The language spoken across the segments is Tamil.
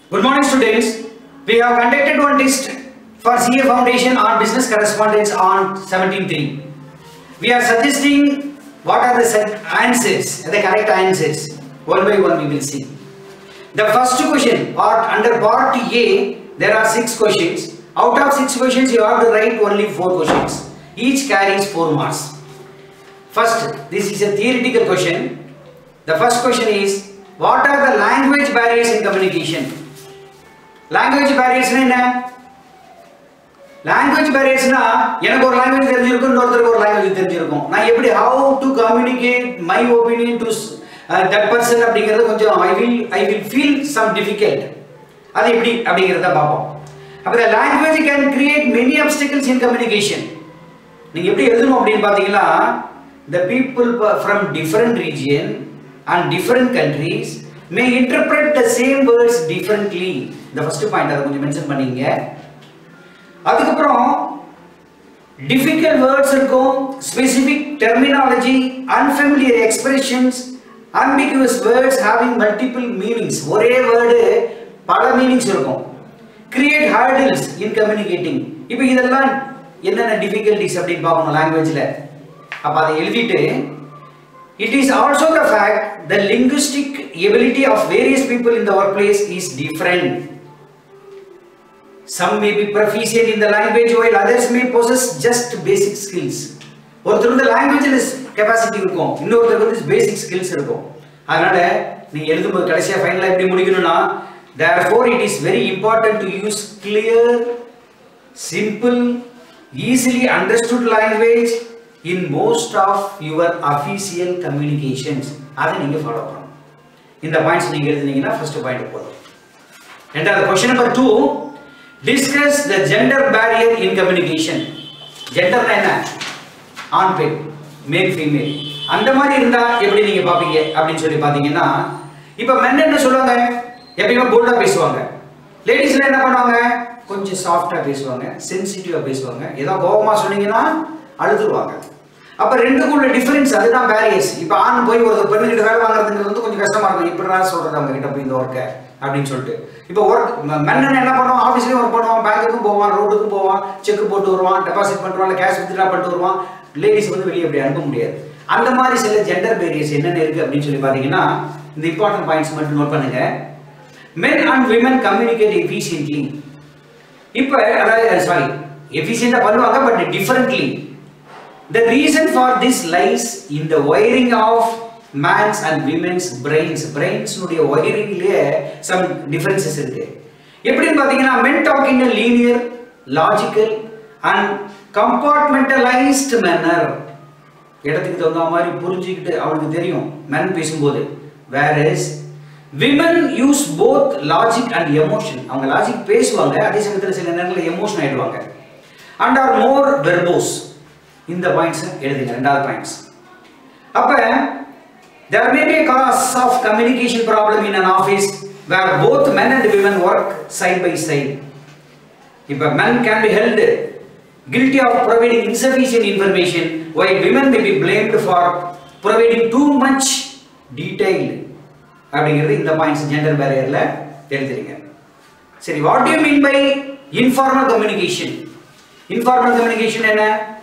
Good morning students. We have conducted one test for CA Foundation on business correspondence on 17.3. We are suggesting what are the set answers, the correct answers. One by one we will see. The first question, part under part A, there are six questions. Out of six questions, you have to write only four questions. Each carries four marks. First, this is a theoretical question. The first question is, what are the language barriers in communication? Language பேரியர்ஸ்னா என்ன லாங்குவேஜ் பேரியர்ஸ்னா எனக்கு ஒரு லாங்குவேஜ் தெரிஞ்சிருக்கும் இன்னொருத்தருக்கு ஒரு லாங்குவேஜ் தெரிஞ்சிருக்கும் நான் எப்படி how to communicate my opinion to that person அப்படிங்கிறது கொஞ்சம் I will I will feel some difficult அது எப்படி அப்படிங்கிறத பார்ப்போம் அப்போ இந்த language can create many obstacles in communication நீங்கள் எப்படி எழுதணும் அப்படின்னு பார்த்தீங்கன்னா the people from different region and different countries may interpret the same words differently இந்த ஃபர்ஸ்ட் பாயிண்ட் அதை கொஞ்சம் மென்ஷன் பண்ணீங்க அதுக்கப்புறம் டிஃபிகல்ட் வேர்ட்ஸ் இருக்கும் specific terminology unfamiliar expressions ambiguous words having multiple meanings ஒரே வேர்டு பல மீனிங்ஸ் இருக்கும் கிரியேட் ஹேர்டில்ஸ் இன் கம்யூனிகேட்டிங் இப்போ இதெல்லாம் என்னென்ன டிஃபிகல்டிஸ் அப்படின்னு பார்க்கணும் லாங்குவேஜில் அப்போ அதை எழுதிட்டு It is also the fact the linguistic ability of various people in the workplace is different. Some may be proficient in the language while others may possess just basic skills. ஒருத்தர் வந்து லாங்குவேஜில் கெப்பாசிட்டி இருக்கும் இன்னொருத்தருக்கு வந்து பேசிக் ஸ்கில்ஸ் இருக்கும் அதனால நீங்க எழுதும்போது கடைசியாக ஃபைனலாக எப்படி முடிக்கணும்னா therefore it is very important to use clear simple easily understood language in most of your official communications அதை நீங்கள் ஃபாலோ பண்ணணும் இந்த பாயிண்ட்ஸ் நீங்கள் எழுதுனீங்கன்னா ஃபர்ஸ்ட் பாயிண்ட் போதும் ரெண்டாவது question number two discuss the gender barrier in communication ஜெண்டர்னா என்ன ஆண் பெண் மேல் ஃபீமேல் அந்த மாதிரி இருந்தா எப்படி நீங்க பாப்பீங்க அப்படின்னு சொல்லி பாத்தீங்கன்னா இப்ப மென் என்ன சொல்லுவாங்க எப்பயுமே போல்டா பேசுவாங்க லேடிஸ்ல என்ன பண்ணுவாங்க கொஞ்சம் சாஃப்டா பேசுவாங்க சென்சிட்டிவா பேசுவாங்க ஏதோ கோபமா சொன்னீங்கன்னா அழுதுருவாங்க அப்ப ரெண்டுக்குள்ள டிஃபரன்ஸ் அதுதான் பேரியர்ஸ் இப்ப ஆண் போய் ஒரு பெண்ணுகிட்ட வேலை வாங்குறதுங்கிறது வந்து கொஞ்சம் கஷ்டமா இருக்கும் இப்படிதான் சொல்றது அவங்க கிட்ட போய் இந்த ஒர்க்கை அப்படின்னு சொல்லிட்டு இப்போ ஒர்க் மென்னன் என்ன பண்ணுவான் ஆஃபீஸ்லயும் ஒர்க் பண்ணுவான் பேங்க்குக்கும் போவான் ரோடுக்கும் போவான் செக் போட்டு வருவான் டெபாசிட் பண்ணுவான் கேஷ் வித்ட்ரா பண்ணிட்டு வருவான் லேடிஸ் வந்து வெளியே அப்படி அனுப்ப முடியாது அந்த மாதிரி சில ஜெண்டர் பேரியர்ஸ் என்னென்ன இருக்கு அப்படின்னு சொல்லி பாத்தீங்கன்னா இந்த இம்பார்ட்டன்ட் பாயிண்ட்ஸ் மட்டும் நோட் பண்ணுங்க men and women communicate efficiently இப்போ அதாவது சாரி எஃபிஷியண்டா பண்ணுவாங்க but differently The reason for this lies in the wiring of man's and women's brains. Brains உடைய wiringலயே some differences இருக்கு எப்படின்னு பார்த்தீங்கன்னா men talk in a linear, logical and compartmentalized manner. இடத்துக்கு தகுந்த மாதிரி புரிஞ்சுக்கிட்டு அவனுக்கு தெரியும் men பேசும்போது whereas women use both logic and emotion. அவங்க லாஜிக் பேசுவாங்க அதே சமயத்தில் சில நேரங்களில் எமோஷன் ஆயிடுவாங்க and are more verbose. இந்த பாயிண்ட்ஸ் எழுதுங்க ரெண்டாவது பாயிண்ட்ஸ் அப்ப there may be a cause of communication problem in an office where both men and women work side by side இப்ப men can be held guilty of providing insufficient information while women may be blamed for providing too much detail அப்படிங்கிறது இந்த பாயிண்ட்ஸ் ஜெண்டர் பேரியர்ல எழுதுறீங்க சரி what do you mean by informal communication informal communication என்ன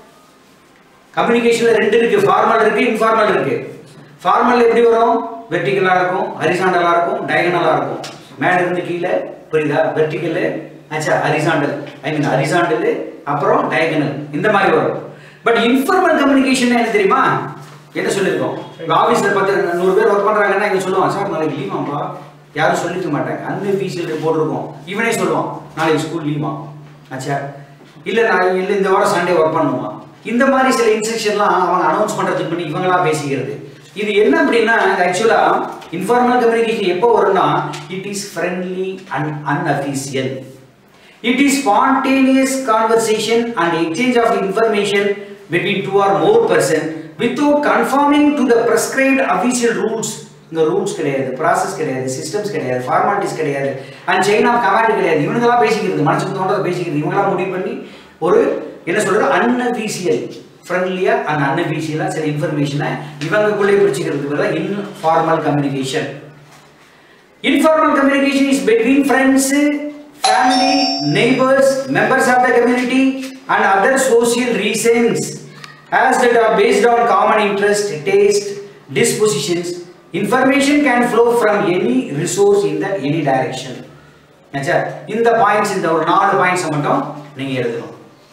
கம்யூனிகேஷன்ல ரெண்டு இருக்கு ஃபார்மல் இருக்கு இன்ஃபார்மல் இருக்கு ஃபார்மல் எப்படி வரும் வெர்டிகலா இருக்கும் ஹரிசாண்டலா இருக்கும் டயகனலா இருக்கும் மேல இருந்து கீழே புரியுதா வெர்டிகல் ஆச்சா ஹரிசாண்டல் ஐ மீன் ஹரிசாண்டல் அப்புறம் டயகனல் இந்த மாதிரி வரும் பட் இன்ஃபார்மல் கம்யூனிகேஷன் என்ன தெரியுமா என்ன சொல்லியிருக்கோம் ஆஃபீஸில் பத்து நூறு பேர் ஒர்க் பண்ணுறாங்கன்னா இவங்க சொல்லுவான் சார் நாளைக்கு லீவாப்பா யாரும் சொல்லிக்க மாட்டாங்க அன்அஃபீஷியல் போட்டிருக்கோம் இவனே சொல்லுவான் நாளைக்கு ஸ்கூல் லீவா ஆச்சா இல்லை நான் இல்லை இந்த வாரம் சண்டே ஒர்க் பண்ணுவான் இந்த மாதிரி சில இன்ஸ்ட்ரக்ஷன்லாம் அவங்க அனௌன்ஸ் பண்றதுக்கு முன்னாடி இவங்களா பேசிக்கிறது இது என்ன அப்படின்னா ஆக்சுவலா இன்ஃபார்மல் கம்யூனிகேஷன் எப்போ வரும்னா it is friendly and unofficial it is spontaneous conversation and exchange of information between two or more person without conforming to the prescribed official rules இந்த ரூல்ஸ் கிடையாது ப்ராசஸ் கிடையாது சிஸ்டம்ஸ் கிடையாது ஃபார்மாலிட்டிஸ் கிடையாது அண்ட் செயின் ஆஃப் கமாண்ட் கிடையாது இவனுங்களாம் பேசிக்கிறது மனசுக்கு தோன்றதை பேசிக்கிறது இவங்களாம் முடிவு பண்ணி ஒரு என்ன சொல்றது அன்அஃபீஷியல் ஃப்ரெண்ட்லியா அண்ட் அன்அஃபீஷியலா சில இன்ஃபர்மேஷனை இவங்களுக்குள்ளே பிடிச்சிக்கிறதுக்கு பதிலாக informal communication Informal communication is between friends, family, neighbors, members of the community, and other social reasons as that are based on common interest, taste, dispositions. Information can flow from any resource in that any direction. ஆச்சா இந்த பாயிண்ட்ஸ் இந்த ஒரு நாலு பாயிண்ட்ஸ் மட்டும் நீங்க எழுதணும்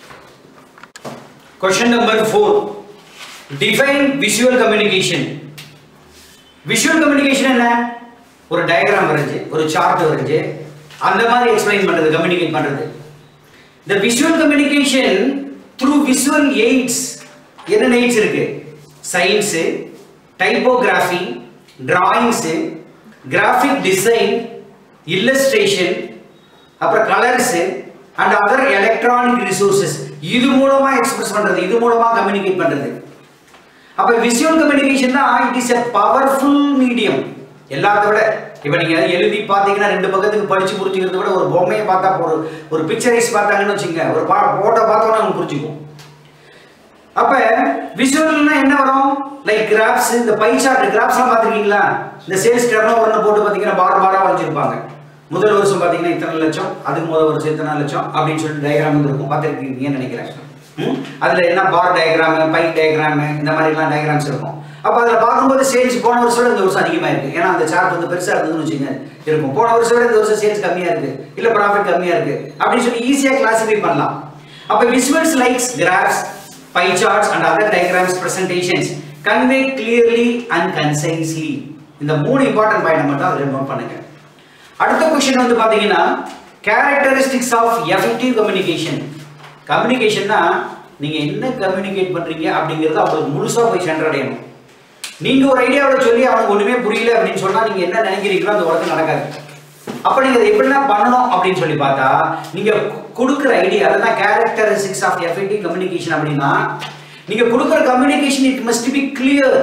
question number four define visual communication visual communication என்ன ஒரு டயக்ராம் வரைஞ்சு ஒரு சார்ட் வரைஞ்சு அந்த மாதிரி எக்ஸ்பிளைன் பண்றது கம்யூனிகேட் பண்றது இந்த visual communication through visual aids என்ன எய்ட்ஸ் இருக்கு signs typography drawings graphic design illustration அப்புறம் colours and other electronic resources இது மூலமா எக்ஸ்பிரஸ் பண்றது இது மூலமா கம்யூனிகேட் பண்றது அப்ப விஷுவல் கம்யூனிகேஷன் தான் it is a powerful medium எல்லாத்த விட இப்ப நீங்க எழுதி பாத்தீங்கன்னா ரெண்டு பக்கத்துக்கு படிச்சு புரிஞ்சுக்கிறத விட ஒரு பொம்மையை பார்த்தா ஒரு ஒரு பிக்சரைஸ் பார்த்தாங்கன்னு வச்சுங்க ஒரு போட்டோ பார்த்தோன்னா உங்களுக்கு புரிஞ்சுக்கும் அப்ப விஷுவல்னா என்ன வரும் லைக் கிராஃப்ஸ் இந்த பை சார்ட் கிராஃப்ஸ்லாம் பார்த்துருக்கீங்களா இந்த சேல்ஸ் டர்ன் ஓவர்னு போட்டு பார்த்தீங்கன்னா பார் பாரா வரைஞ்சிருப்பாங்க முதல் வருஷம் பார்த்தீங்கன்னா இத்தனை லட்சம் அதுக்கு முதல் வருஷம் இத்தனை லட்சம் அப்படின்னு சொல்லிட்டு டயக்ராம் இருக்கும் பார்த்துருக்கீங்கன்னு நினைக்கிறேன் ம்? அதுல என்ன பார் டயக்ராம் பை டயக்ராம் இந்த மாதிரிலாம் டயக்ராம்ஸ் இருக்கும் அப்போ அதில் பார்க்கும்போது சேல்ஸ் போன வருஷம் விட இந்த வருஷம் அதிகமாக இருக்கு ஏன்னா அந்த சார்ட் வந்து பெருசாக இருந்ததுன்னு வச்சுங்க இருக்கும் போன வருஷம் விட இந்த வருஷம் சேல்ஸ் கம்மியாக இருக்கு இல்லை ப்ராஃபிட் கம்மியாக இருக்கு அப்படின்னு சொல்லி ஈஸியாக கிளாசிஃபை பண்ணலாம் அப்போ visuals likes graphs pie charts and other diagrams presentations convey clearly and concisely இந்த மூணு இம்பார்ட்டன்ட் பாயிண்ட் மட்டும் அதில் நோட் பண்ணுங்க அடுத்த கொஸ்டின் வந்து பாத்தீங்கன்னா கேரக்டரிஸ்டிக்ஸ் ஆஃப் எஃபெக்டிவ் கம்யூனிகேஷன் கம்யூனிகேஷன்னா நீங்க என்ன கம்யூனிகேட் பண்றீங்க அப்படிங்கிறது அவங்களுக்கு முழுசா போய் சென்றடையணும் நீங்க ஒரு ஐடியாவோட சொல்லி அவனுக்கு ஒண்ணுமே புரியல அப்படின்னு சொன்னா நீங்க என்ன நினைக்கிறீங்களோ அந்த ஒர்க்கு நடக்காது அப்ப நீங்க அதை எப்படிலாம் பண்ணணும் அப்படின்னு சொல்லி பார்த்தா நீங்க கொடுக்குற ஐடியா அதான் கேரக்டரிஸ்டிக்ஸ் ஆஃப் எஃபெக்டிவ் கம்யூனிகேஷன் அப்படின்னா நீங்க கொடுக்குற communication it must be clear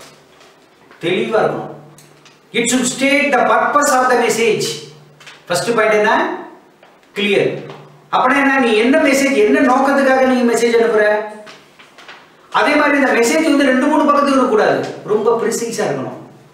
தெளிவா இருக்கணும் it should state the purpose of the message first point என்ன கிளியர் அப்படின்னா என்ன நீ என்ன மெசேஜ் என்ன நோக்கத்துக்காக நீங்க மெசேஜ் அனுப்புற அதே மாதிரி இந்த மெசேஜ் வந்து ரெண்டு மூணு பக்கத்துக்கு இருக்கக்கூடாது ரொம்ப ப்ரிசைஸா இருக்கணும்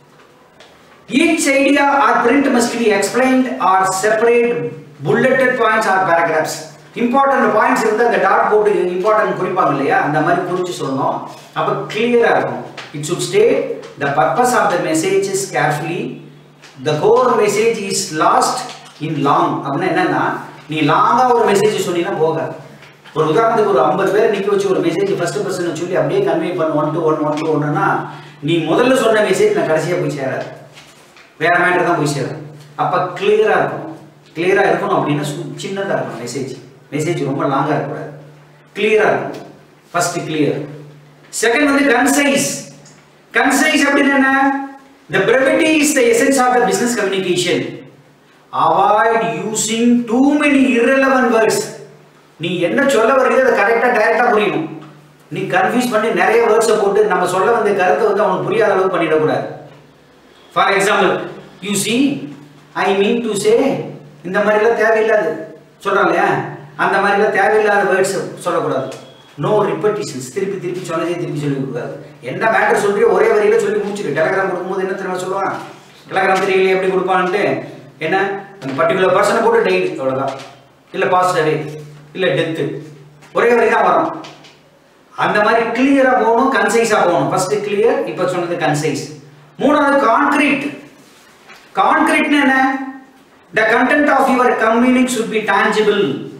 Each idea or print must be explained or separate bulleted points or paragraphs. Important points இருந்தா அந்த டாட் போட்டு இம்பார்ட்டன்ட் குறிப்பாங்க இல்லையா அந்த மாதிரி குறிச்சு சொல்லணும் அப்ப கிளியரா இருக்கும் it should state the purpose of the message is carefully the core message is lost in long அப்படின்னா என்னன்னா நீ லாங்கா ஒரு மெசேஜ் சொன்னீங்கன்னா போகாது ஒரு உதாரணத்துக்கு ஒரு ஐம்பது பேர் நிக்க வச்சு ஒரு மெசேஜ் ஃபர்ஸ்ட் பர்சன் சொல்லி அப்படியே கன்வே பண்ண one to one one to ஒன்னுனா நீ முதல்ல சொன்ன மெசேஜ் நான் கடைசியா போய் சேராது வேற மேட்டர் தான் போய் சேரும் அப்ப கிளியரா இருக்கும் கிளியரா இருக்கணும் அப்படின்னா சு- சின்னதா இருக்கணும் மெசேஜ் மெசேஜ் ரொம்ப லாங்கா இருக்கக்கூடாது கிளியரா இருக்கும் ஃபர்ஸ்ட் கிளியர் செகண்ட் வந்து கன்சைஸ் கன்சைஸ் அப்படின்னு என்ன the brevity is the essence of the business communication avoid using too many irrelevant words நீ என்ன சொல்ல வர்றீங்க அதை கரெக்டா டைரக்டா புரியணும் நீ கன்ஃபியூஸ் பண்ணி நிறைய வேர்ட்ஸை போட்டு நம்ம சொல்ல வந்த கருத்தை வந்து அவனுக்கு புரியாத அளவுக்கு பண்ணிடக்கூடாது for example you see I mean to say இந்த மாதிரிலாம் தேவையில்லாது சொல்கிறான் இல்லையா அந்த மாதிரிலாம் தேவையில்லாத வேர்ட்ஸ் சொல்லக்கூடாது நோ ரிப்பட்டிஷன்ஸ் திருப்பி திருப்பி சொன்னதே திருப்பி சொல்லி கொடுக்காது என்ன மேட்டர் சொல்றியோ ஒரே வரியில சொல்லி முடிச்சிரு டெலகிராம் கொடுக்கும்போது என்ன தெரியுமா சொல்லுவான் டெலகிராம் தெரியல எப்படி கொடுப்பான்ட்டு என்ன அந்த பர்டிகுலர் பர்சனை போட்டு டெய்லி அவ்வளோதான் இல்லை பாஸ்டவே இல்லை டெத்து ஒரே வரி தான் வரும் அந்த மாதிரி கிளியரா போகணும் கன்சைஸா போகணும் ஃபர்ஸ்ட் கிளியர் இப்போ சொன்னது கன்சைஸ் மூணாவது கான்கிரீட் கான்கிரீட்னு என்ன த கண்டென்ட் ஆஃப் யுவர் கம்யூனிக் should be tangible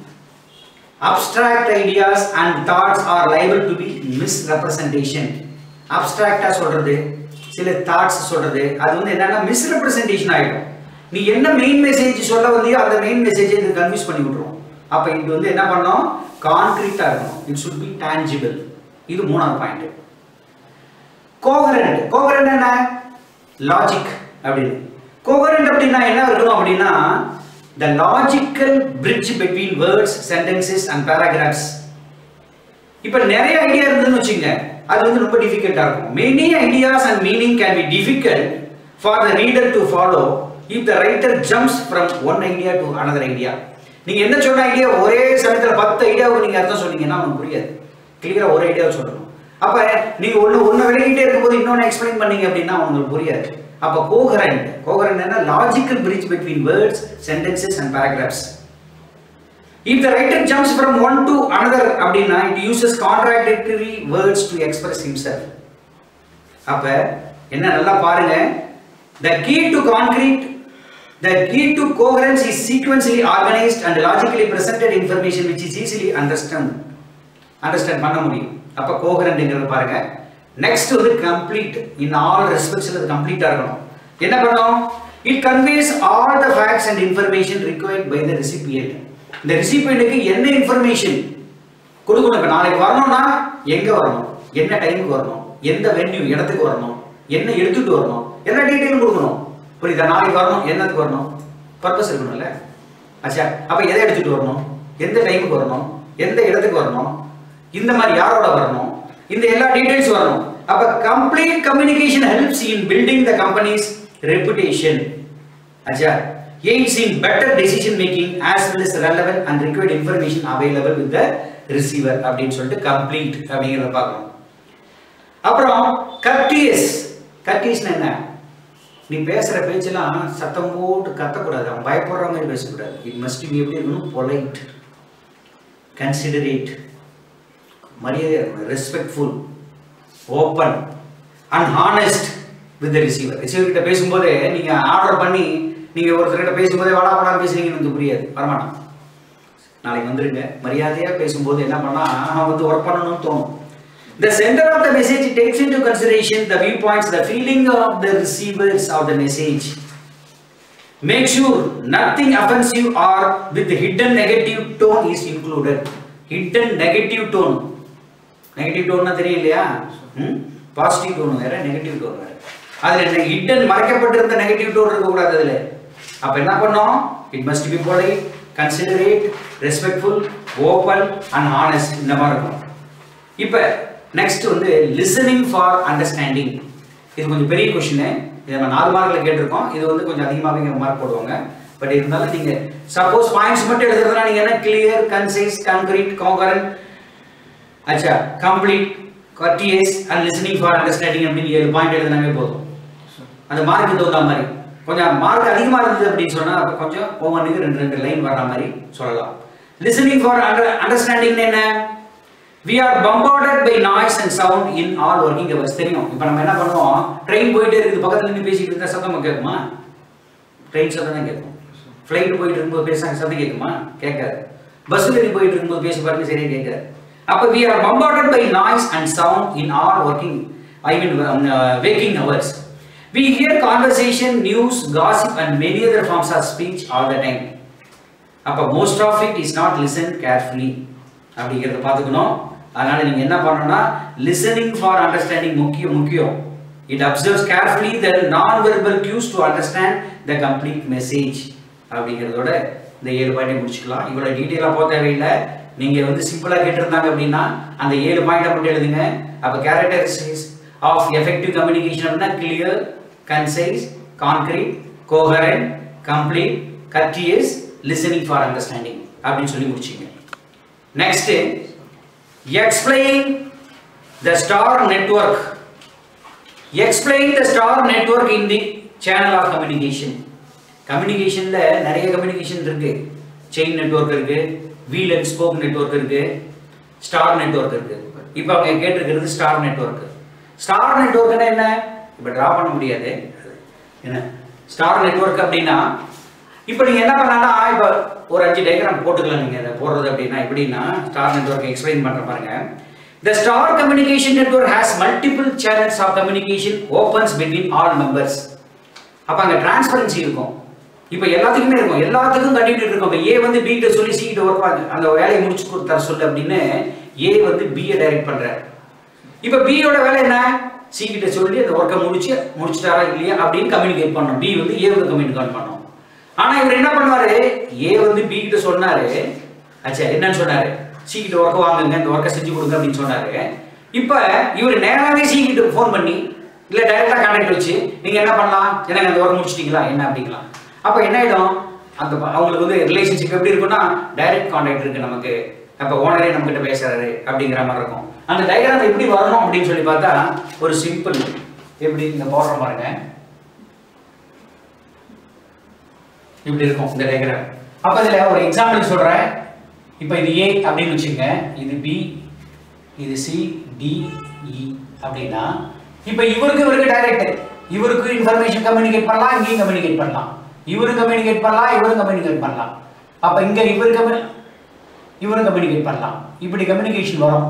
abstract ideas and thoughts are liable to be misrepresentation அப்டிராக்டா சொல்றது சில தாட்ஸ் சொல்றது அது வந்து என்னன்னா மிஸ்ரெப்ரசன்டேஷன் ஆயிடும் நீ என்ன மெயின் மெசேஜ் சொல்ல வந்தியோ அந்த மெயின் மெசேஜை இது கன்ஃபியூஸ் பண்ணி விட்டுரும் அப்ப இது வந்து என்ன பண்ணணும் கான்கிரீட்டா இருக்கணும் இட் should be tangible இது மூணாவது பாயிண்ட் கோகரண்ட் கோகரண்ட் என்ன லாஜிக் அப்படின்னு கோகரண்ட் அப்படின்னா என்ன இருக்கணும் அப்படின்னா the logical bridge between words sentences and paragraphs இப்போ நிறைய ஐடியா இருந்ததுன்னு வச்சுங்க அது வந்து ரொம்ப டிஃபிகல்ட்டா இருக்கும் many ideas and meaning can be difficult for the reader to follow if the writer jumps from one idea to another idea நீங்க என்ன சொன்ன ஐடியா ஒரே சமயத்துல பத்து ஐடியாவுக்கு நீங்க அர்த்தம் சொன்னீங்கன்னா அவனுக்கு புரியாது கிளியரா ஒரு ஐடியாவை சொல்லணும் அப்ப நீங்க ஒண்ணு ஒண்ணு விலகிட்டே இருக்கும்போது இன்னொன்னு எக்ஸ்பிளைன் பண்ணீங்க அப்படின்னா அவங்களுக்கு புரியாது அப்போ கோஹரண்ட் கோஹரண்ட் என்ன logical bridge between words sentences and paragraphs If the writer jumps from one to another அப்படின்னா it uses contradictory words to express himself. அப்ப என்ன நல்லா பாருங்க the key to concrete the key to coherence is sequentially organized and logically presented information which is easily understand understand பண்ண முடியும் அப்ப கோஹரண்ட்ங்கிறது பாருங்க நெக்ஸ்ட் வந்து கம்ப்ளீட் இன் ஆல் ரெஸ்பெக்ட்ஸ்ல அது கம்ப்ளீட்டா இருக்கணும் என்ன பண்ணும் it conveys all the facts and information required by the recipient இந்த ரெசிபியன்ட்டுக்கு என்ன இன்ஃபர்மேஷன் கொடுக்கணும் இப்போ நாளைக்கு வரணும்னா எங்க வரணும் என்ன டைமுக்கு வரணும் எந்த வென்யூ இடத்துக்கு வரணும் என்ன எடுத்துட்டு வரணும் எல்லா டீட்டெயிலும் கொடுக்கணும் புரியுதா நாளைக்கு வரணும் என்னத்துக்கு வரணும் பர்பஸ் இருக்கணும்ல அச்சா அப்ப எதை எடுத்துட்டு வரணும் எந்த டைமுக்கு வரணும் எந்த இடத்துக்கு வரணும் இந்த மாதிரி யாரோட வரணும் இந்த எல்லா டீடைல்ஸ் வரணும் அப்ப complete communication helps in building the company's reputation அச்சா aids in better decision making as well as relevant and required information available with the receiver அப்படின்னு சொல்லிட்டு complete அப்படிங்கிறத பார்க்கணும் அப்புறம் கர்டியஸ் கர்டியஸ்னா என்ன நீ பேசுற பேச்செல்லாம் சத்தம் போட்டு கத்தக்கூடாது அவன் பயப்படுற மாதிரி பேசக்கூடாது இட் மஸ்ட் பி எப்படி இருக்கணும் பொலைட் கன்சிடரேட் மரியாதையாக இருக்கணும் respectful open and honest with the receiver receiver கிட்ட பேசும்போதே நீங்க ஆர்டர் பண்ணி நீங்க ஒருத்தர்கிட்ட பேசும்போதே வாடா வாடா பேசுறீங்கன்னு வந்து புரியாது வரமாட்டான் நாளைக்கு வந்துருங்க மரியாதையா பேசும்போது என்ன பண்ணா அவன் வந்து ஒர்க் பண்ணணும்னு தோணும் The sender of the message takes into consideration the viewpoints, the feeling of the receivers of the message. Make sure nothing offensive or with hidden negative tone is included. Hidden negative tone. Negative டோன்னா தெரியும் இல்லையா ம் பாசிட்டிவ் டோன் வேற நெகட்டிவ் டோன் வேற அதுல என்ன ஹிடன் மறைக்கப்பட்டிருந்த நெகட்டிவ் டோன் இருக்க கூடாது அதுல அப்ப என்ன பண்ணோம் it must be polite considerate respectful open and honest இந்த மாதிரி இருக்கும் இப்போ நெக்ஸ்ட் வந்து லிசனிங் ஃபார் அண்டர்ஸ்டாண்டிங் இது கொஞ்சம் பெரிய கொஷின் இதை நம்ம நாலு மார்க்கில் கேட்டிருக்கோம் இது வந்து கொஞ்சம் அதிகமாகவே மார்க் போடுவாங்க பட் இருந்தாலும் நீங்க சப்போஸ் பாயிண்ட்ஸ் மட்டும் எழுதுறதுனா நீங்க என்ன கிளியர் கன்சைஸ் கான்கிரீட் காங்கரண்ட் அச்சா complete courteous and listening for understanding அப்படின்னு ஏழு பாயிண்ட் எழுதினாவே போதும் அந்த மார்க்கு தகுந்த மாதிரி கொஞ்சம் மார்க் அதிகமாக இருந்தது அப்படின்னு சொன்னா அப்ப கொஞ்சம் ஒவ்வொன்றுக்கு ரெண்டு ரெண்டு லைன் வர்ற மாதிரி சொல்லலாம் லிசனிங் ஃபார் அண்டர் அண்டர்ஸ்டாண்டிங் என்ன we are bombarded by noise and sound in all working hours தெரியும் இப்போ நம்ம என்ன பண்ணுவோம் ட்ரெயின் போயிட்டே இருக்குது பக்கத்துல நின்று பேசிட்டு இருந்தா சத்தமா கேட்குமா ட்ரெயின் சத்தம் தான் கேட்கும் ஃப்ளைட் போயிட்டு இருக்கும்போது பேச சத்தம் கேட்குமா கேட்காது பஸ்ஸில் நீ போயிட்டு இருக்கும்போது பேசி பாருங்க சரியா கேட்காது அப்போ we are bombarded by noise and sound in all working I mean waking hours we hear conversation news gossip and many other forms of speech all the time அப்போ most of it is not listen carefully அப்படிங்கிறத பார்த்துக்கணும் அதனால நீங்க என்ன பண்ணணும்னா லிசனிங் ஃபார் அண்டர்ஸ்டாண்டிங் முக்கியம் முக்கியம் it absorbs carefully the non verbal cues to understand the complete message அப்படிங்கிறதோட இந்த ஏழு பாயிண்ட் முடிச்சுக்கலாம் இவ்வளோ டீட்டெயிலாக போக தேவையில்லை நீங்க வந்து சிம்பிளாக கேட்டிருந்தாங்க அப்படின்னா அந்த ஏழு பாயிண்டை மட்டும் எழுதுங்க அப்போ கேரக்டரிஸ்டிக்ஸ் ஆஃப் எஃபெக்டிவ் கம்யூனிகேஷன் அப்படின்னா clear concise concrete coherent complete courteous listening for understanding அப்படின்னு சொல்லி முடிச்சிங்க Next, explain the star network. Explain the star network in the channel of communication. கம்யூனிகேஷன்ல நிறைய கம்யூனிகேஷன் இருக்கு செயின் நெட்வொர்க் இருக்கு வீல் அண்ட் ஸ்போக் நெட்வொர்க் இருக்கு ஸ்டார் நெட்வொர்க் இருக்கு இப்போ அவங்க கேட்டிருக்கிறது ஸ்டார் நெட்வொர்க் ஸ்டார் நெட்வொர்க்னா என்ன இப்போ டிரா பண்ண முடியாது என்ன ஸ்டார் நெட்வொர்க் அப்படின்னா இப்போ நீங்க என்ன பண்ணலாம்னா இப்போ ஒரு அஞ்சு டயக்ராம் போட்டுக்கலாம் நீங்க அதை போடுறது அப்படின்னா எப்படின்னா ஸ்டார் நெட்வொர்க் எக்ஸ்பிளைன் பண்ற பாருங்க The star communication network has multiple channels of communication opens between all members. அப்ப அங்க டிரான்ஸ்பரன்சி இருக்கும் இப்போ எல்லாத்துக்குமே இருக்கும் எல்லாத்துக்கும் கண்டினியூ இருக்கும் இப்போ ஏ வந்து பி கிட்ட சொல்லி சி கிட்ட ஒர்க் அந்த வேலையை முடிச்சு கொடுத்தார சொல்லு அப்படின்னு ஏ வந்து பியை டைரக்ட் பண்றாரு இப்போ பியோட வேலை என்ன சி கிட்ட சொல்லி அந்த ஒர்க்கை முடிச்சு முடிச்சிட்டாரா இல்லையா அப்படின்னு கம்யூனிகேட் பண்ணணும் பி வந்து ஏவுக்கு கம்யூனிகேட் பண்ணணும் ஆனா இவர் என்ன பண்ணுவாரு ஏ வந்து பி கிட்ட சொன்னாரு அச்சா என்னன்னு சொன்னாரு சி கிட்ட ஒர்க் வாங்குங்க இந்த ஒர்க்கை செஞ்சு கொடுங்க அப்படின்னு சொன்னாரு இப்ப இவர் நேராவே சி கிட்ட ஃபோன் பண்ணி இல்ல டைரக்டா கான்டாக்ட் வச்சு நீங்க என்ன பண்ணலாம் எனக்கு அந்த ஒர்க் முடிச்சிட்டீங்களா என்ன அப்படிங்கலாம் அப்ப என்ன ஆயிடும் அந்த ப- அவங்களுக்கு வந்து ரிலேஷன்ஷிப் எப்படி இருக்கும்னா டைரக்ட் கான்டாக்ட் இருக்கு நமக்கு அப்ப ஓனரே நம்ம கிட்ட பேசுறாரு அப்படிங்கிற மாதிரி இருக்கும் அந்த டயக்ராம் எப்படி வரணும் அப்படின்னு சொல்லி பார்த்தா ஒரு சிம்பிள் எப்படி இந்த போடுற பாருங்க இப்படி இருக்கும் இந்த டயக்ராம் அப்ப இதுல ஒரு எக்ஸாம்பிள் சொல்றேன் இப்போ இது ஏ அப்படின்னு வச்சுங்க இது பி இது சி டி இ அப்படின்னா இப்போ இவருக்கு இவருக்கு டைரக்ட் இவருக்கு இன்ஃபர்மேஷன் கம்யூனிகேட் பண்ணலாம் இங்கேயும் கம்யூனிகேட் பண்ணலாம் இவரும் கம்யூனிகேட் பண்ணலாம் இவரும் கம்யூனிகேட் பண்ணலாம் அப்ப இங்க இவர் கம்யூ இவரும் கம்யூனிகேட் பண்ணலாம் இப்படி கம்யூனிகேஷன் வரும்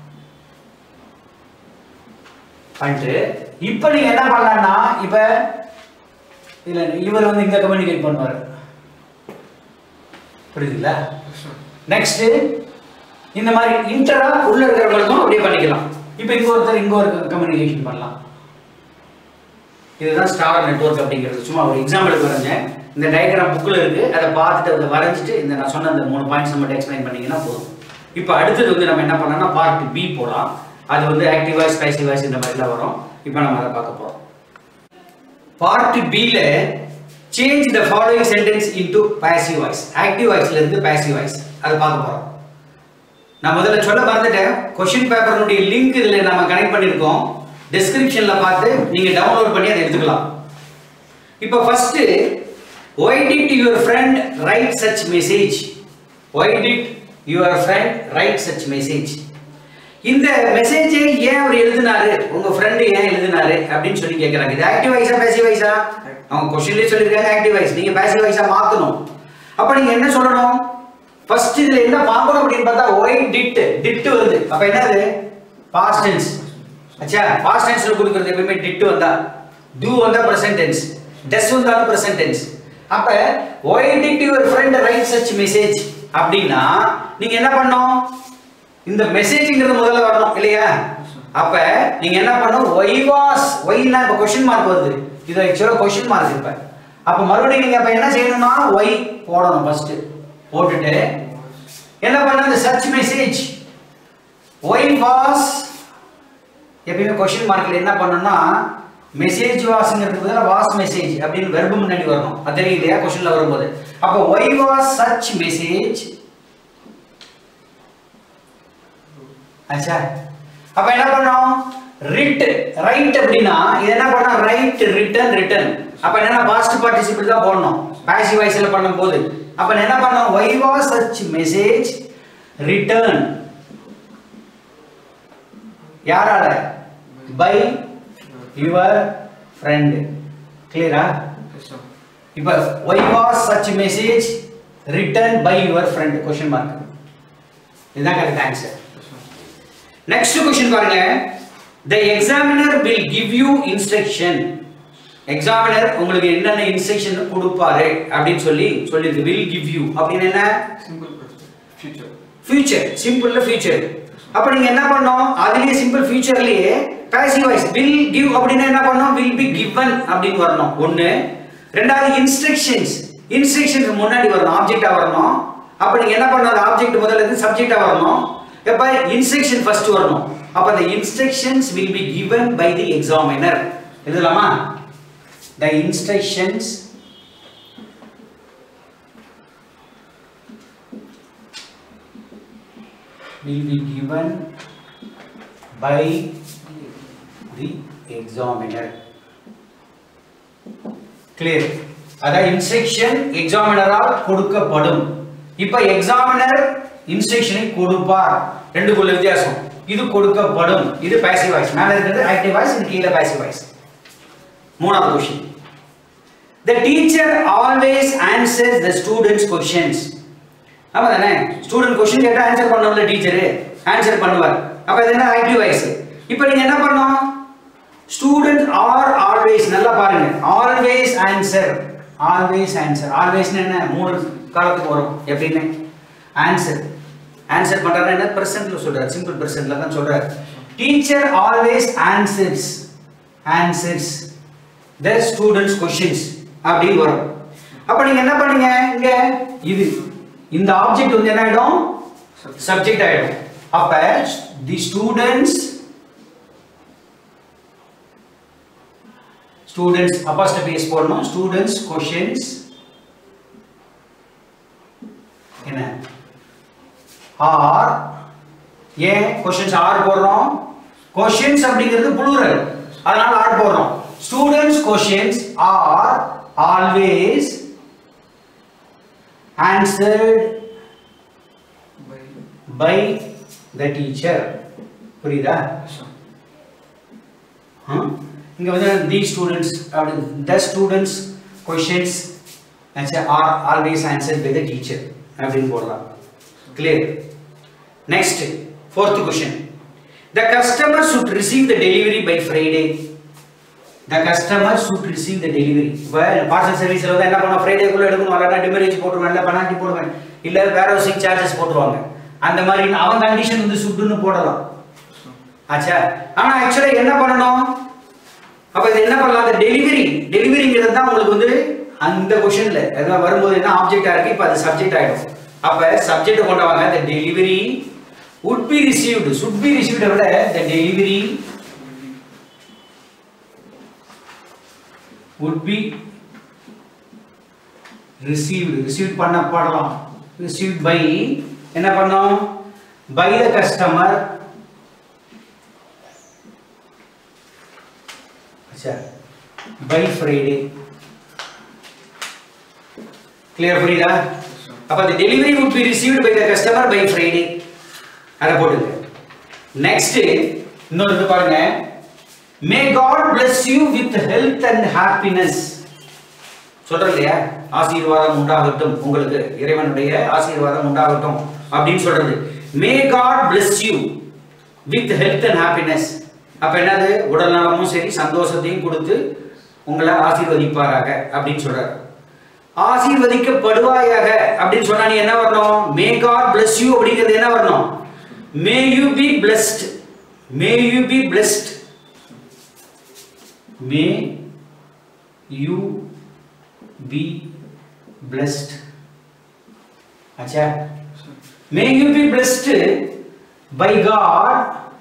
பண்ணிட்டு இப்போ நீங்க என்ன பண்ணலாம்னா இப்ப இல்ல இவர் வந்து இங்க கம்யூனிகேட் பண்ணுவார் புரியுதுல்ல நெக்ஸ்ட் இந்த மாதிரி இன்டரா உள்ள இருக்கிறவங்களுக்கும் அப்படியே பண்ணிக்கலாம் இப்போ இங்க ஒருத்தர் இங்க ஒரு கம்யூனிகேஷன் பண்ணலாம் இதுதான் ஸ்டார் நெட்வொர்க் அப்படிங்கிறது சும்மா ஒரு எக்ஸாம்பிளுக்கு வரைஞ்சேன் இந்த டயக்ராம் புக்கில் இருக்கு அதை பார்த்துட்டு அதை வரைஞ்சிட்டு இந்த நான் சொன்ன அந்த மூணு பாயிண்ட்ஸ் மட்டும் எக்ஸ்பிளைன் பண்ணீங்கன்னா போதும் இப்போ அடுத்தது வந்து நம்ம என்ன பண்ணலாம்னா பார்ட் பி போலாம் அது வந்து ஆக்டிவ் வாய்ஸ் பேசிவ் வாய்ஸ் இந்த மாதிரிலாம் வரும் இப்போ நம்ம அதை பார்க்க போறோம் பார்ட் பில change the following sentence into passive voice active வாய்ஸ்ல இருந்து பாசிவ் வாய்ஸ் அதை பார்க்க போறோம் நான் முதல்ல சொல்ல மறந்துட்டேன் கொஸ்டின் பேப்பர்னுடைய லிங்க் இதுல நம்ம கனெக்ட் பண்ணிருக்கோம் டிஸ்கிரிப்ஷன்ல பார்த்து நீங்க டவுன்லோட் பண்ணி அதை எடுத்துக்கலாம் இப்போ first why did your friend write such message why did your friend write such message இந்த மெசேஜை ஏன் அவர் எழுதினாரு உங்க ஃப்ரெண்ட் ஏன் எழுதினாரு அப்படின்னு சொல்லி கேட்கறாங்க இது ஆக்டிவ் வாய்ஸா பேசிவ் வாய்ஸா அவங்க கொஸ்டின்லயே சொல்லிருக்காங்க ஆக்டிவ் வாய்ஸ் நீங்க பேசிவ் வாய்ஸா மாத்தணும் அப்ப நீங்க என்ன சொல்லணும் ஃபர்ஸ்ட் இதுல என்ன பார்க்கணும் அப்படின்னு பார்த்தா ஒய் டிட் டிட் வருது அப்ப என்னது பாஸ்ட் டென்ஸ் அச்சா பாஸ்ட் டென்ஸ்ல கொடுக்கிறது எப்பவுமே டிட் வந்தா டூ வந்தா பிரசன்ட் டென்ஸ் டஸ் வந்தாலும் பிரசன்ட் டென்ஸ் அப்ப why did your friend write such message அப்படின்னா நீங்க என்ன பண்ணணும் இந்த மெசேஜ்ங்கிறது முதல்ல வரணும் இல்லையா அப்ப நீங்க என்ன பண்ணணும் ஒய் வாஸ் ஒய்னா இப்ப கொஸ்டின் மார்க் வருது இது ஆக்சுவலா கொஸ்டின் மார்க் இப்ப அப்ப மறுபடியும் நீங்க அப்ப என்ன செய்யணும்னா ஒய் போடணும் ஃபர்ஸ்ட் போட்டுட்டு என்ன பண்ண இந்த சர்ச் மெசேஜ் ஒய் வாஸ் எப்பயுமே கொஸ்டின் மார்க்ல என்ன பண்ணணும்னா மெசேஜ் வாஸ்ங்கிறதுக்கு பதிலாக வாஸ் மெசேஜ் அப்படின்னு வெர்பு முன்னாடி வரணும் அது தெரியும் இல்லையா கொஸ்டின்ல வரும்போது அப்போ ஒய் வாஸ் சச் மெசேஜ் ஆச்சா அப்ப என்ன பண்ணோம் ரிட் ரைட் அப்படின்னா இது என்ன பண்ணோம் ரைட் ரிட்டன் ரிட்டன் அப்ப என்ன பாஸ்ட் பார்ட்டிசிபிள் தான் போடணும் பாசிவ் வாய்ஸ்ல பண்ணும்போது அப்ப என்ன பண்ணோம் why was such message written யாரால பை யுவர் ஃப்ரெண்ட் கிளியரா இப்ப why was such message written by your friend question mark இதுதான் கரெக்ட் ஆன்சர் நெக்ஸ்ட் கொஸ்டின் பாருங்க the examiner will give you instruction examiner உங்களுக்கு என்னென்ன இன்ஸ்ட்ரக்ஷன் கொடுப்பாரு அப்படின்னு சொல்லி சொல்லிருக்கு வில் கிவ் யூ அப்படின்னு என்ன Simple question. Future. ஃபியூச்சர் சிம்பிள்ல ஃபியூச்சர் அப்ப நீங்க என்ன பண்ணோம் அதுலயே சிம்பிள் ஃபியூச்சர்லயே பாசிவ் வாய்ஸ் வில் கிவ் அப்படின்னா என்ன பண்ணோம் வில் பி given அப்படின்னு வரணும் ஒண்ணு ரெண்டாவது இன்ஸ்ட்ரக்ஷன்ஸ் இன்ஸ்ட்ரக்ஷன்ஸ் முன்னாடி வரணும் ஆப்ஜெக்டா வரணும் அப்ப நீங்க என்ன பண்ணணும் அந்த ஆப்ஜெக்ட் முதல்ல இருந்து சப்ஜெக்டா வரணும் எப்ப இன்ஸ்ட்ரக்ஷன் ஃபர்ஸ்ட் வரணும் அப்ப the instructions will be given by the examiner எழுதலாமா the instructions will be given by the examiner clear அதான் இன்ஸ்ட்ரக்ஷன் எக்ஸாமினரால் கொடுக்கப்படும் இப்ப எக்ஸாமினர் இன்ஸ்ட்ரக்ஷனை கொடுப்பார் ரெண்டுக்குள்ள வித்தியாசம் இது கொடுக்கப்படும் இது பாசிவ் வாய்ஸ் மேல இருக்கிறது ஆக்டிவ் வாய்ஸ் இது கீழே பாசிவ் வாய்ஸ் மூணாவது question The teacher always answers the students' questions. ஆமா தானே ஸ்டூடெண்ட் கொஸ்டின் கேட்டா ஆன்சர் பண்ணணும்ல டீச்சர் ஆன்சர் பண்ணுவார் அப்ப இது என்ன ஆக்டிவ் வாய்ஸ் இப்போ நீங்க என்ன பண்ணணும் ஸ்டூடெண்ட் ஆர் ஆல்வேஸ் நல்லா பாருங்க always answer always answer always என்ன மூணு காலத்துக்கு வரும் எப்படின்னு ஆன்சர் ஆன்சர் பண்றாருன்னா என்ன பிரசன்ட்ல சொல்றாரு சிம்பிள் பிரசன்ட்ல தான் சொல்றாரு teacher always answers answers the students questions அப்படின்னு வரும் அப்ப நீங்க என்ன பண்ணீங்க இங்க இது இந்த ஆப்ஜெக்ட் வந்து என்ன ஆயிடும் சப்ஜெக்ட் ஆயிடும் அப்ப the students students apostrophe S போடணும் ஸ்டூடெண்ட்ஸ் கொஷின்ஸ் என்ன ஆர் ஏன் கொஷின்ஸ் ஆர் போடுறோம் கொஷின்ஸ் அப்படிங்கிறது புளூரல் அதனால ஆர் போடுறோம் students questions are always answered By. by the teacher புரியுதா Yes, sir. ஹம்? இங்க வந்து தி ஸ்டூடெண்ட்ஸ் அப்படி the students questions are always answer by the teacher அப்படின்னு போடலாம் clear next fourth question the customer should receive the delivery by Friday the customer should receive the delivery இப்போ பார்சல் சர்வீஸில் வந்து என்ன பண்ணுவோம் ஃப்ரைடேக்குள்ளே எடுக்கணும் இல்லைனா டிமரேஜ் போட்டுருவேன் இல்லை பெனால்ட்டி போடுவேன் இல்லை வேற ஹவுசிங் சார்ஜஸ் போட்டுருவாங்க அந்த மாதிரி அவன் கண்டிஷன் வந்து சுட்டுன்னு போடலாம் Sir. ஆச்சா ஆனா ஆக்சுவலா என்ன பண்ணணும் அப்ப இது என்ன பண்ணலாம் அந்த டெலிவரி டெலிவரிங்கிறது தான் உங்களுக்கு வந்து அந்த கொஷன்ல அதாவது வரும்போது என்ன ஆப்ஜெக்டா இருக்கு இப்ப அது சப்ஜெக்ட் ஆயிடும் அப்ப சப்ஜெக்ட் கொண்டு வாங்க the delivery would be received should be received விட the delivery would be received received பண்ணப்படலாம் received by என்ன பண்ணோம் by the customer अच्छा by friday clear புரியுதா அப்ப the delivery would be received by the customer by friday அத போடுங்க next இன்னொரு இது பாருங்க may god bless you with health and happiness சொல்றேன் இல்லையா ஆசீர்வாதம் உண்டாகட்டும் உங்களுக்கு இறைவனுடைய ஆசீர்வாதம் உண்டாகட்டும் அப்படின்னு சொல்றது may God bless you with health and happiness அப்ப என்னது உடல் நலமும் சரி சந்தோஷத்தையும் கொடுத்து உங்களை ஆசீர்வதிப்பாராக அப்படின்னு சொல்றாரு ஆசீர்வதிக்கப்படுவாயாக அப்படின்னு சொன்னா நீ என்ன வரணும் மே காட் bless you அப்படிங்கிறது என்ன வரணும் may you be blessed may you be blessed may you be blessed अच्छा Sir. may you be blessed by God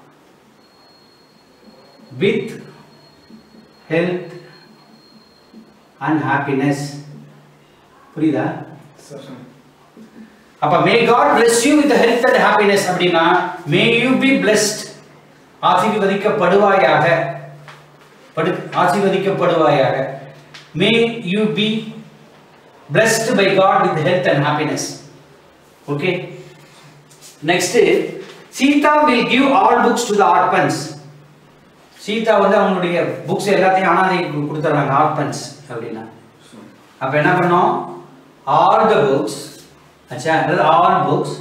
with health and happiness புரியுதா Sir. அப்ப may God bless you with health and happiness அப்படின்னா மே யூ பி blessed ஆசீர்வதிக்கப்படுவாயாக படு ஆசீர்வதிக்கப்படுவாயாக may you be blessed by God with health and happiness okay next Sita will give all books to the orphans Sita வந்து அவங்களுடைய புக்ஸ் எல்லாத்தையும் அனாதைக்கு கொடுத்துறாங்க ஆர்பன்ஸ் அப்படின்னா Sir. அப்ப என்ன பண்ணோம் ஆல் த புக்ஸ் அச்சா அதாவது ஆல் புக்ஸ்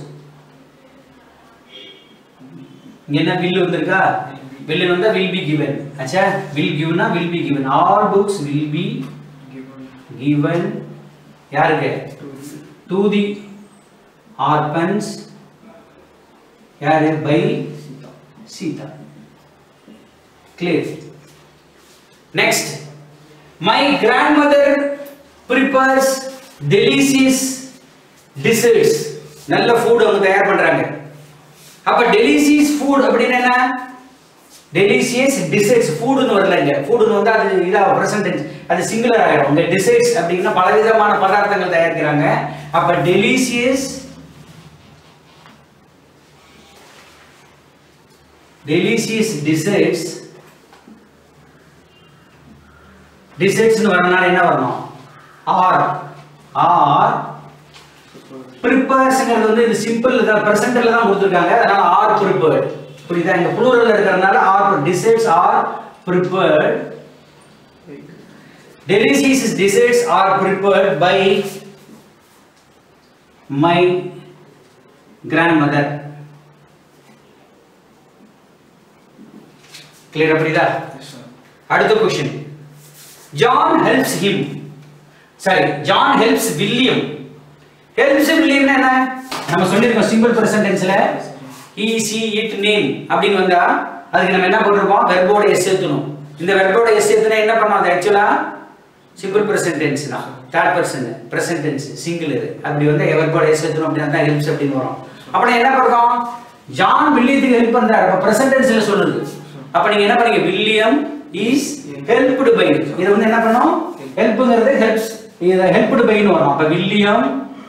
இங்க என்ன வில் வந்திருக்கா வில் வந்தா வில் பி given அச்சா வில் கிவ்னா will be given all books will be Given given யாருக்கு to டு தி ஆர்பன்ஸ் யாரு by Sita. Sita clear next my grandmother prepares delicious desserts நல்ல ஃபுட் அவங்க தயார் பண்றாங்க அப்ப டெலிசியஸ் ஃபுட் அப்படின்னா என்ன டெலிசியஸ் டிசர்ட்ஸ் ஃபுட்னு வரல இங்க ஃபுட்னு வந்து அது இதா பிரசன்டென்ஸ் அது சிங்குலர் ஆயிடும் இங்க டிசர்ட்ஸ் அப்படின்னா பலவிதமான பதார்த்தங்கள் தயாரிக்கிறாங்க அப்ப டெலிசியஸ் டெலிசியஸ் டிசர்ட்ஸ் டிசர்ட்ஸ்னு வரனால என்ன வரணும் ஆர் ஆர் ப்ரிப்பேர்ஸ்ங்கிறது வந்து இது சிம்பிள் தான் பிரசன்ட்ல தான் கொடுத்துருக்காங்க அதனால ஆர் ப்ரிப்பேர்ட் புரியுதா இங்க ப்ளூரல்ல இருக்கிறதுனால are desserts are prepared delicious desserts are prepared by my grandmother clear புரியுதா Yes, sir. அடுத்த question John helps him sorry John helps William helps வில்லியம்னா என்ன நம்ம சொல்லியிருக்கோம் சிம்பிள் பிரசன்ட் டென்ஸ்ல he she it name அப்படின்னு வந்தா அதுக்கு நம்ம என்ன போட்டிருக்கோம் வெர்போட எஸ் சேர்த்தணும் இந்த வெர்போட எஸ் சேர்த்துனா என்ன பண்ணோம் அது ஆக்சுவலா சிம்பிள் பிரசன்ட் டென்ஸ் தான் third person present tense singular அப்படி வந்து வெர்போட எஸ் சேர்த்தணும் அப்படின்னா தான் ஹெல்ப்ஸ் அப்படின்னு வரும் அப்ப நான் என்ன பண்றோம் ஜான் வில்லியத்துக்கு ஹெல்ப் பண்றாரு அப்ப பிரசன்ட் டென்ஸ்ல சொல்லுது அப்ப நீங்க என்ன பண்ணீங்க வில்லியம் இஸ் ஹெல்ப்டு பை இது வந்து என்ன பண்ணும் ஹெல்ப்ங்கிறது ஹெல்ப்ஸ் இது ஹெல்ப்டு பைன்னு வரும் அப்ப William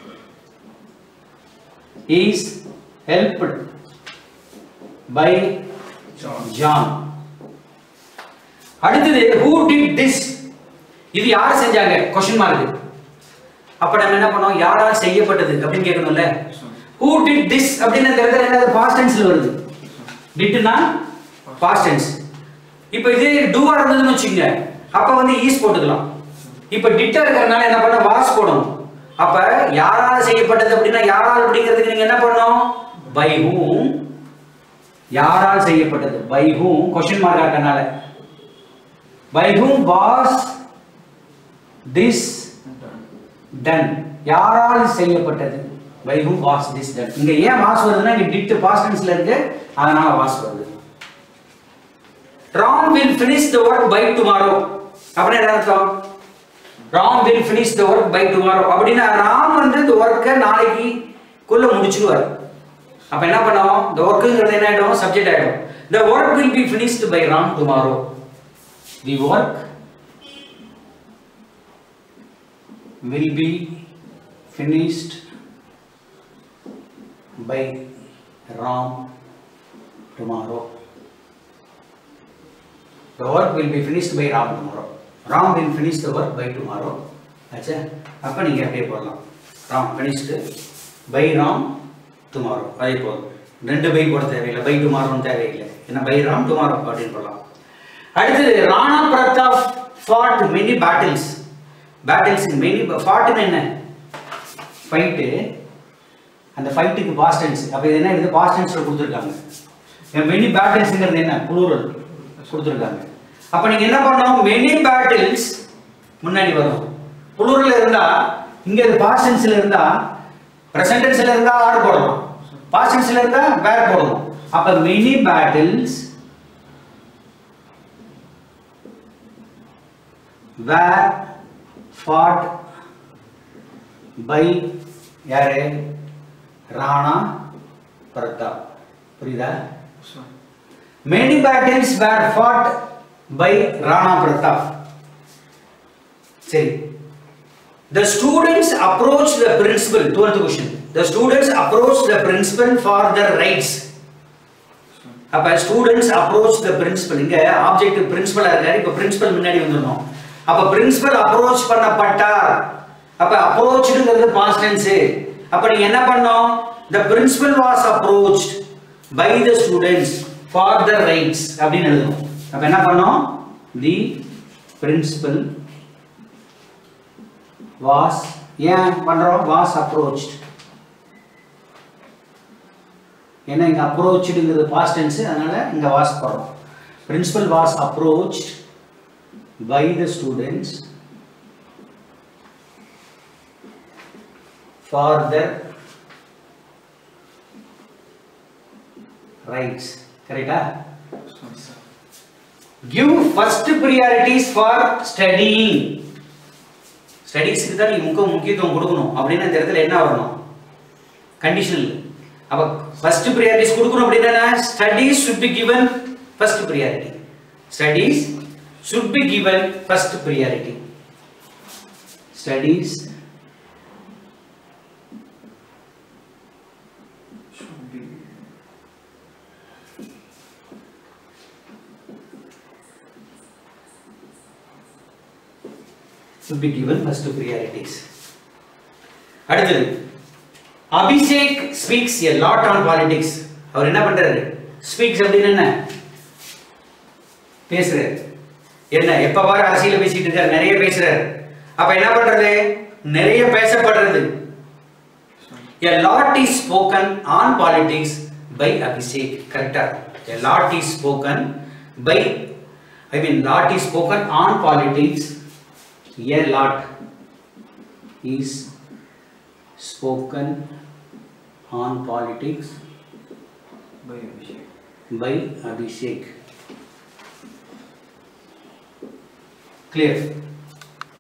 is helped by John. John அடுத்தது ஹூ டிட் திஸ் இது யார் செஞ்சாங்க கொஸ்டின் மார்க் அப்ப நம்ம என்ன பண்ணோம் யாரால் செய்யப்பட்டது அப்படின்னு கேட்கணும்ல Yes, sir. Who did this அப்படின்னு அந்த இடத்துல என்னது பாஸ்ட் டென்ஸ்ல வருது டிட்னா பாஸ்ட் டென்ஸ் இப்போ இதே டூவா இருந்ததுன்னு வச்சுங்க அப்ப வந்து ஈஸ் போட்டுக்கலாம் இப்போ டிட்டா இருக்கிறதுனால என்ன பண்ண வாஸ் போடணும் அப்ப யாரால செய்யப்பட்டது அப்படின்னா யாரால் அப்படிங்கிறதுக்கு நீங்க என்ன பண்ணணும் பை ஹூம் யாரால் செய்யப்பட்டது பை ஹூம் கொஸ்டின் மார்க் ஆக்கனால by whom was this done யாரால் செய்யப்பட்டது by whom was this done இங்க ஏன் வாஸ் வருதுன்னா இங்க டிட் பாஸ்ட் டென்ஸ்ல இருக்கு அதனால வாஸ் வருது Ram will finish the work by tomorrow அப்படின்னா என்ன அர்த்தம் Ram will finish the work by tomorrow அப்படின்னா ராம் வந்து இந்த ஒர்க்கை நாளைக்கு குள்ள முடிச்சிடுவார் அப்ப என்ன பண்ணுவோம் இந்த ஒர்க்குங்கிறது என்ன ஆயிடும் சப்ஜெக்ட் ஆயிடும் the work will be finished by ram tomorrow the work will be finished by ram tomorrow The work will be finished by Ram tomorrow. Ram will finish the work by tomorrow. ஆச்சா அப்போ நீங்கள் அப்படியே போடலாம் Ram finished by Ram tomorrow அதே போதும் ரெண்டு பை போட தேவையில்லை பை டுமாரோன்னு தேவையில்லை ஏன்னா பை ராம் டுமாரோ அப்படின்னு போடலாம் அடுத்தது Rana Pratap fought many battles battles many ஃபாட்னு என்ன ஃபைட்டு அந்த ஃபைட்டுக்கு பாஸ்ட் டென்ஸ் அப்போ இது என்ன இது பாஸ்ட் டென்ஸில் கொடுத்துருக்காங்க மெனி பேட்டில்ஸுங்கிறது என்ன ப்ளூரல் கொடுத்துருக்காங்க அப்போ நீங்கள் என்ன பண்ணணும் மெனி பேட்டில்ஸ் முன்னாடி வரும் ப்ளூரல் இருந்தா இங்கே இது பாஸ்ட் டென்ஸில் இருந்தா ப்ரெசன்ட் டென்ஸில் இருந்தா ஆர் போடலாம் பாஸ்ட் டென்ஸில் இருந்தா வேர் போடணும் அப்போ many battles were fought by யாரு ராணா பிரதாப் புரியுதா Sir. many battles were fought by Rana Pratap சரி the students approached the principal 12th question the students approached the principal for their rights Sir. அப்ப ஸ்டூடெண்ட்ஸ் அப்ரோச் த பிரின்சிபல் இங்க ஆப்ஜெக்ட் பிரின்சிபலா இருக்காரு இப்ப பிரின்சிபல் முன்னாடி வந்துடணும் அப்ப பிரின்சிபல் அப்ரோச் பண்ணப்பட்டார் அப்ப அப்ரோச்டுங்கிறது பாஸ்ட் டென்ஸ் அப்ப நீங்க என்ன பண்ணோம் the principal was approach by the students for the rights அப்படின்னு எழுதணும் அப்ப என்ன பண்ணோம் தி பிரின்சிபல் வாஸ் ஏன் பண்றோம் வாஸ் அப்ரோச்ட் ஏன்னா இங்க அப்ரோச்டுங்கிறது பாஸ்ட் டென்ஸ் அதனால இங்க வாஸ் போடுறோம் principal was approach by the students for the rights கரெக்டா Sir. Sir. Give first priorities for studying ஸ்டடீஸ்க்கு தான் நீ முக்க முக்கியத்துவம் கொடுக்கணும் அப்படின்னு இந்த இடத்துல என்ன வரணும் கண்டிஷனல் அப்ப ஃபர்ஸ்ட் ப்ரியாரிட்டிஸ் கொடுக்கணும் அப்படின்னா studies should be given first priority studies should be given first priority studies Should be. should be given first priorities அடுத்தது Abhishek speaks a lot on politics அவர் என்ன பண்றாரு ஸ்பீக்ஸ் அப்படின்னு என்ன பேசுறாரு என்ன எப்ப பாரு அரசியல பேசிட்டு இருக்காரு நிறைய பேசுறாரு அப்ப என்ன பண்றது நிறைய பேசப்படுறது Sir. A lot is spoken on politics by Abhishek. Correct? A lot is spoken by, I mean, lot is spoken on politics. A lot is spoken on politics By Abhishek. by Abhishek. Clear?